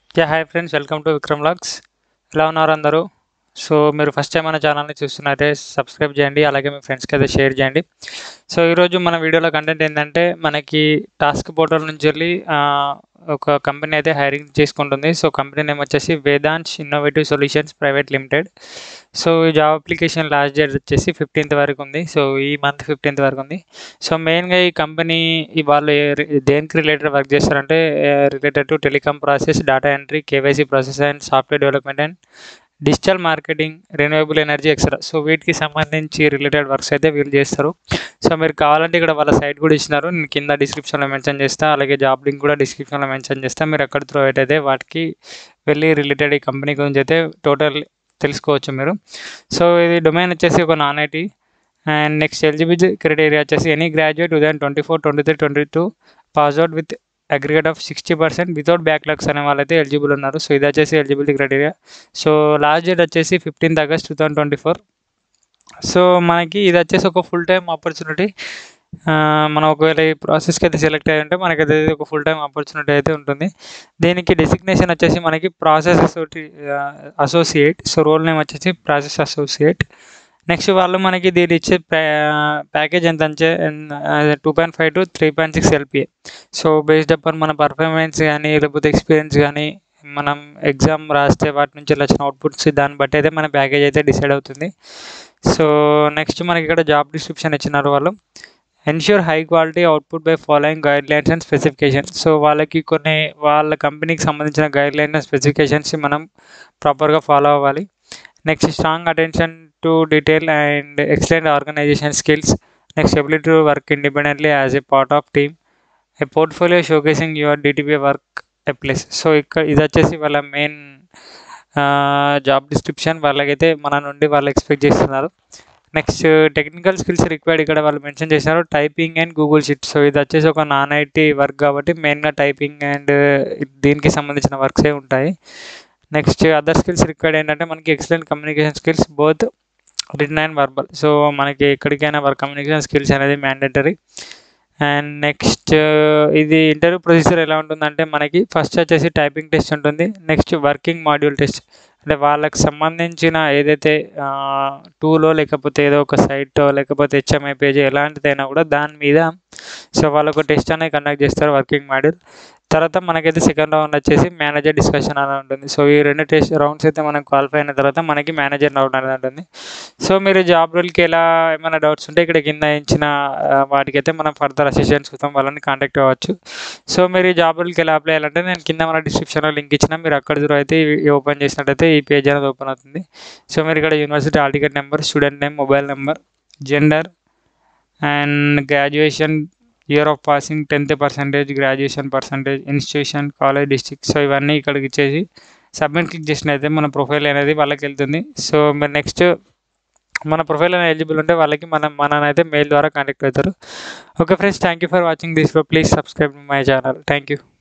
yeah hi friends welcome to Vikram logs ఎలా ఉన్నారు అందరూ సో మీరు ఫస్ట్ టైం మన ఛానల్ని చూస్తున్నట్టే సబ్స్క్రైబ్ చేయండి అలాగే మీ ఫ్రెండ్స్కి అయితే షేర్ చేయండి సో ఈరోజు మన వీడియోలో కంటెంట్ ఏంటంటే మనకి టాస్క్ పోర్టల్ నుంచి వెళ్ళి ఆ, ఒక కంపెనీ అయితే హైరింగ్ చేసుకుంటుంది సో కంపెనీ నేమ్ వచ్చేసి Vedant innovative solutions private limited so ఈ జాబ్ అప్లికేషన్ లాస్ట్ డేట్ వచ్చేసి ఫిఫ్టీన్త్ వరకు ఉంది సో ఈ మంత్ ఫిఫ్టీన్త్ వరకు ఉంది సో మెయిన్గా ఈ కంపెనీ ఈ వాళ్ళు ఏ- దేనికి రిలేటెడ్ వర్క్ చేస్తారంటే related to telecom process data entry KYC process and software development and digital marketing renewable energy etcetera so వీటికి సంబంధించి రిలేటెడ్ వర్క్స్ అయితే వీళ్ళు చేస్తారు సో మీరు కావాలంటే ఇక్కడ వాళ్ళ సైట్ కూడా ఇచ్చినారు నేను కింద డిస్క్రిప్షన్లో మెన్షన్ చేస్తా అలాగే జాబ్ లింక్ కూడా డిస్క్రిప్షన్లో మెన్షన్ చేస్తా మీరు ఎక్కడ త్రూ అయితే వాటికి వెళ్ళి రిలేటెడ్ ఈ కంపెనీ గురించి అయితే టోటల్ తెలుసుకోవచ్చు మీరు సో ఇది డొమైన్ వచ్చేసి ఒక non IT and next eligibility criteria వచ్చేసి any graduate two thousand twenty four twenty three twenty two pass out with aggregate of sixty percent without backlogs అనే వాళ్ళైతే ఎలిజిబుల్ ఉన్నారు సో ఇది వచ్చేసి eligibility criteria so last date వచ్చేసి fifteenth August two thousand twenty four so మనకి ఇది వచ్చేసి ఒక ఫుల్ టైం ఆపర్చునిటీ మనం ఒకవేళ ఈ ప్రాసెస్కి అయితే సెలెక్ట్ అయ్యి ఉంటే మనకి అయితే ఒక ఫుల్ టైం ఆపర్చునిటీ అయితే ఉంటుంది దీనికి డెసిగ్నేషన్ వచ్చేసి మనకి ప్రాసెస్ అసోటి అసోసియేట్ సో రోల్ నేమ్ వచ్చేసి ప్రాసెస్ అసోసియేట్ నెక్స్ట్ వాళ్ళు మనకి దీని ఇచ్చే ప్యాకేజ్ ఎంత అంటే two point five to three point six LPA so based upon మన పర్ఫార్మెన్స్ కానీ లేకపోతే ఎక్స్పీరియన్స్ కానీ మనం ఎగ్జామ్ రాస్తే వాటి నుంచి వచ్చిన అవుట్పుట్స్ దాన్ని బట్టి అయితే మన ప్యాకేజ్ అయితే డిసైడ్ అవుతుంది సో నెక్స్ట్ మనకి ఇక్కడ జాబ్ డిస్క్రిప్షన్ ఇచ్చినారు వాళ్ళు ensure high quality output by following guidelines and specifications so వాళ్ళకి కొన్ని వాళ్ళ కంపెనీకి సంబంధించిన గైడ్ లైన్ అండ్ స్పెసిఫికేషన్స్ మనం ప్రాపర్గా ఫాలో అవ్వాలి next strong attention to detail and excellent organisation skills next ability to work independently as a part of team a portfolio showcasing your DTP work a plus so ఇక్కడ ఇది వచ్చేసి వాళ్ళ main job description వాళ్ళకైతే మన నుండి వాళ్ళు expect చేస్తున్నారు next technical skills required ఇక్కడ వాళ్ళు మెన్షన్ చేశారు typing and Google sheet so ఇది వచ్చేసి ఒక నాన్ ఐటీ వర్క్ కాబట్టి మెయిన్గా టైపింగ్ అండ్ దీనికి సంబంధించిన వర్క్సే ఉంటాయి నెక్స్ట్ అదర్ స్కిల్స్ రిక్వైర్డ్ ఏంటంటే మనకి excellent communication skills both written and verbal so మనకి ఎక్కడికైనా వర్క్ కమ్యూనికేషన్ స్కిల్స్ అనేది మ్యాండేటరీ అండ్ నెక్స్ట్ ఇది ఇంటర్వ్యూ ప్రొసీజర్ ఎలా ఉంటుందంటే మనకి ఫస్ట్ వచ్చేసి టైపింగ్ టెస్ట్ ఉంటుంది నెక్స్ట్ వర్కింగ్ మాడ్యూల్ టెస్ట్ అంటే వాళ్ళకి సంబంధించిన ఏదైతే టూలో లేకపోతే ఏదో ఒక సైట్ లేకపోతే హెచ్ఎంఐ పేజ్ ఎలాంటిదైనా కూడా దాని మీద సో వాళ్ళు ఒక టెస్ట్ అనేది కండక్ట్ చేస్తారు వర్కింగ్ మాడ్యూల్ తర్వాత మనకైతే సెకండ్ రౌండ్ వచ్చేసి మేనేజర్ డిస్కషన్ అనేది ఉంటుంది సో ఈ రెండు టెస్ట్ రౌండ్స్ అయితే మనం క్వాలిఫై అయిన తర్వాత మనకి మేనేజర్ రౌండ్ అనేది ఉంటుంది సో మీరు జాబ్ రోల్కి ఎలా ఏమైనా డౌట్స్ ఉంటే ఇక్కడ కింద ఇచ్చిన ఆ, వాటికైతే మనం ఫర్దర్ అసిస్టెన్స్ కోసం వాళ్ళని కాంటాక్ట్ అవ్వచ్చు సో మీరు ఈ జాబ్ రోల్కి ఎలా అప్లై చేయాలంటే నేను కింద మన డిస్క్రిప్షన్లో లింక్ ఇచ్చిన మీరు అక్కడ దూరం అయితే ఇవి ఓపెన్ చేసినట్టయితే ఈ పేజ్ అనేది ఓపెన్ అవుతుంది సో మీరు ఇక్కడ university hall ticket number student name mobile number gender and graduation year of passing tenth percentage graduation percentage institution college district so ఇవన్నీ ఇక్కడికి ఇచ్చేసి సబ్మిట్ క్లిక్ చేసినైతే మన ప్రొఫైల్ అనేది వాళ్ళకి వెళ్తుంది సో మీరు నెక్స్ట్ మన ప్రొఫైల్ అనేది ఎలిజిబుల్ ఉంటే వాళ్ళకి మనం మననైతే మెయిల్ ద్వారా కాంటాక్ట్ అవుతారు okay friends thank you for watching this please subscribe my channel thank you